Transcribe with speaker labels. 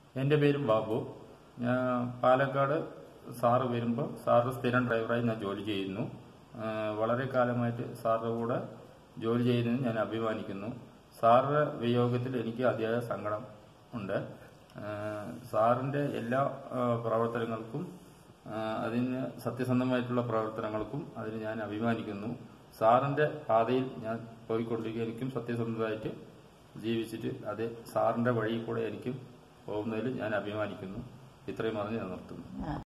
Speaker 1: എൻ്റെ പേര് ബാബു ഞാൻ പാലക്കാട് സാറ് വരുമ്പോൾ സാറ് സ്ഥിരം ഡ്രൈവറായി ഞാൻ ജോലി ചെയ്യുന്നു ആ, വളരെ കാലമായിട്ട് സാറിൻ്റെ കൂടെ ജോലി ചെയ്യുന്നതിന് ഞാൻ അഭിമാനിക്കുന്നു സാറിന്റെ വിയോഗത്തിൽ എനിക്ക് അതിയായ സങ്കടം ഉണ്ട് ആ, സാറിന്റെ എല്ലാ ആ, പ്രവർത്തനങ്ങൾക്കും ആ, അതിന് സത്യസന്ധമായിട്ടുള്ള പ്രവർത്തനങ്ങൾക്കും അതിന് ഞാൻ അഭിമാനിക്കുന്നു സാറിന്റെ പാതയിൽ ഞാൻ പോയിക്കൊണ്ടിരിക്കുക എനിക്കും സത്യസന്ധമായിട്ട് ജീവിച്ചിട്ട് അത് സാറിന്റെ വഴിയിൽ കൂടെ എനിക്കും പോകുന്നതിൽ ഞാൻ അഭിമാനിക്കുന്നു ഇത്രയും പറഞ്ഞ് ഞാൻ നിർത്തുന്നു